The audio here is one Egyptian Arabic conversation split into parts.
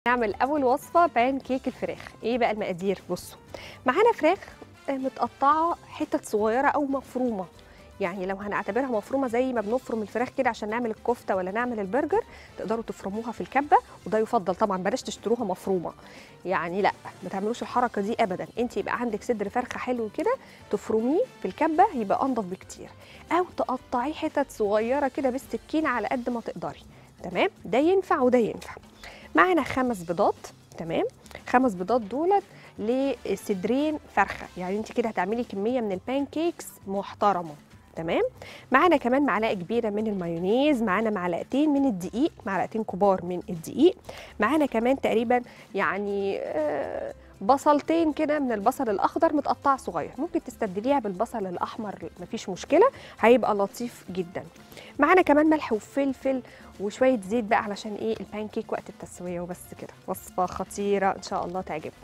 نعمل اول وصفه بان كيك الفراخ ايه بقى المقادير بصوا معانا فراخ آه، متقطعه حتت صغيره او مفرومه يعني لو هنعتبرها مفرومه زي ما بنفرم الفراخ كده عشان نعمل الكفته ولا نعمل البرجر تقدروا تفرموها في الكبه وده يفضل طبعا بلاش تشتروها مفرومه يعني لا ما تعملوش الحركه دي ابدا انت يبقى عندك صدر فرخه حلو كده تفرميه في الكبه يبقى انضف بكتير او تقطعيه حتت صغيره كده بالسكينه على قد ما تقدري تمام ده ينفع وده ينفع معانا خمس بيضات تمام خمس بيضات دولت لصدرين فرخه يعني انت كده هتعملي كميه من البان كيكس محترمه تمام معانا كمان معلقه كبيره من المايونيز معانا معلقتين من الدقيق معلقتين كبار من الدقيق معانا كمان تقريبا يعني آه، بصلتين كده من البصل الاخضر متقطع صغير ممكن تستبدليها بالبصل الاحمر مفيش مشكله هيبقى لطيف جدا معانا كمان ملح وفلفل وشويه زيت بقى علشان ايه البان كيك وقت التسويه وبس كده وصفه خطيره ان شاء الله تعجبكم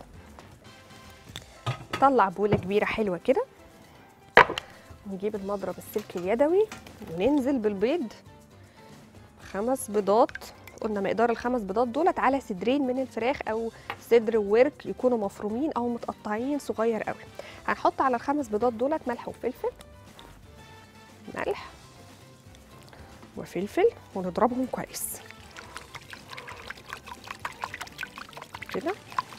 طلع بوله كبيره حلوه كده ونجيب المضرب السلك اليدوي وننزل بالبيض خمس بيضات قلنا مقدار الخمس بيضات دولت على صدرين من الفراخ او صدر وورك يكونوا مفرومين او متقطعين صغير قوي هنحط على الخمس بيضات دولت ملح وفلفل ملح وفلفل ونضربهم كويس كده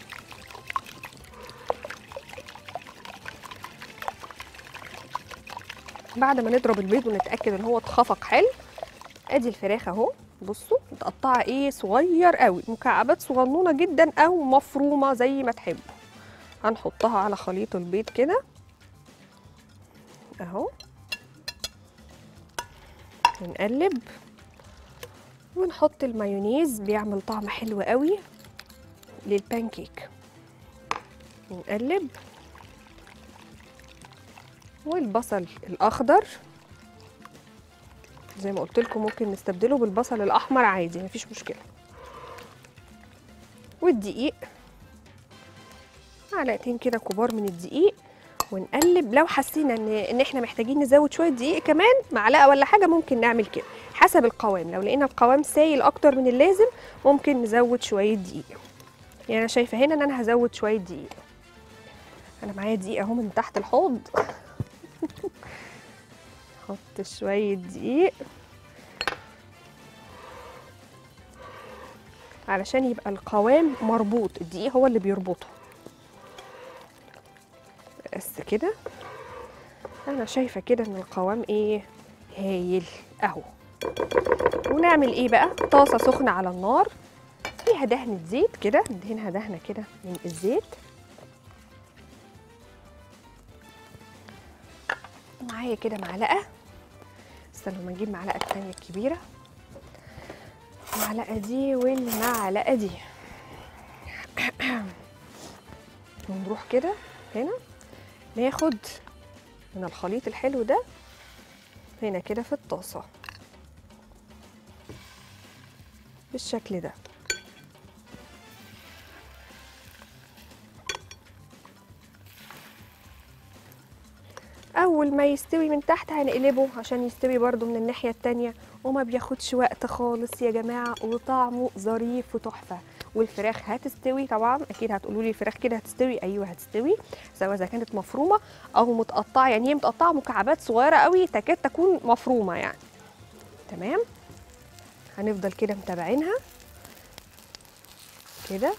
بعد ما نضرب البيض ونتاكد ان هو اتخفق حلو ادي الفراخ اهو بصوا متقطعه ايه صغير قوي مكعبات صغنونه جدا او مفرومه زي ما تحبوا هنحطها على خليط البيض كده اهو ونقلب ونحط المايونيز بيعمل طعم حلو قوي للبانكيك ونقلب والبصل الاخضر زي ما قلت لكم ممكن نستبدله بالبصل الاحمر عادي مفيش مشكله والدقيق معلقتين كده كبار من الدقيق ونقلب لو حسينا ان ان احنا محتاجين نزود شويه دقيق كمان معلقه ولا حاجه ممكن نعمل كده حسب القوام لو لقينا القوام سايل اكتر من اللازم ممكن نزود شويه دقيق يعني انا شايفه هنا ان انا هزود شويه دقيق انا معايا دقيق اهو من تحت الحوض احط شويه دقيق علشان يبقى القوام مربوط الدقيق هو اللي بيربطه بس كده انا شايفه كده ان القوام ايه هايل اهو ونعمل ايه بقى طاسه سخنه على النار فيها دهنه زيت كده ندهنها دهنه كده من الزيت معايا كده معلقه استنوا ما نجيب معلقه التانية الكبيره المعلقه دي والمعلقه دي ونروح كده هنا ناخد من الخليط الحلو ده هنا كده في الطاسه بالشكل ده اول ما يستوي من تحت هنقلبه عشان يستوي برده من الناحيه التانية وما بياخدش وقت خالص يا جماعه وطعمه ظريف وتحفه والفراخ هتستوي طبعا اكيد هتقولوا لي الفراخ كده هتستوي ايوه هتستوي سواء اذا كانت مفرومه او متقطعه يعني هي متقطعه مكعبات صغيره قوي تكاد تكون مفرومه يعني تمام هنفضل كده متابعينها كده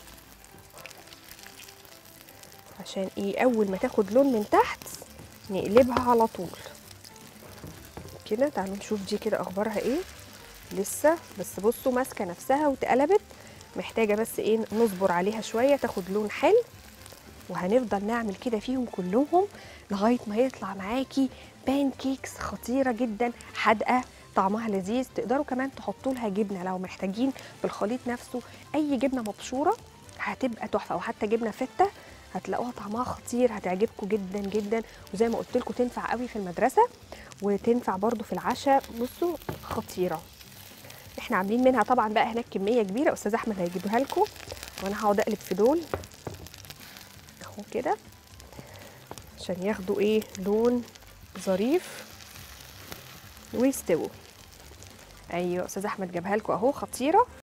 عشان ايه اول ما تاخد لون من تحت نقلبها على طول كده تعالوا نشوف دي كده اخبارها ايه لسه بس بصوا ماسكه نفسها واتقلبت محتاجه بس ايه نصبر عليها شويه تاخد لون حلو وهنفضل نعمل كده فيهم كلهم لغايه ما يطلع معاكي بان كيكس خطيره جدا حادقه طعمها لذيذ تقدروا كمان تحطوا لها جبنه لو محتاجين في الخليط نفسه اي جبنه مبشوره هتبقى تحفه او حتى جبنه فته هتلاقوها طعمها خطير هتعجبكم جدا جدا وزي ما قلت لكم تنفع قوي في المدرسه وتنفع برده في العشاء بصوا خطيره احنا عاملين منها طبعا بقى هناك كميه كبيره استاذ احمد هيجيبها لكم وانا هقعد اقلب في دول اهو كده عشان ياخدوا ايه لون ظريف ويستووا ايوه استاذ احمد جابها لكم اهو خطيره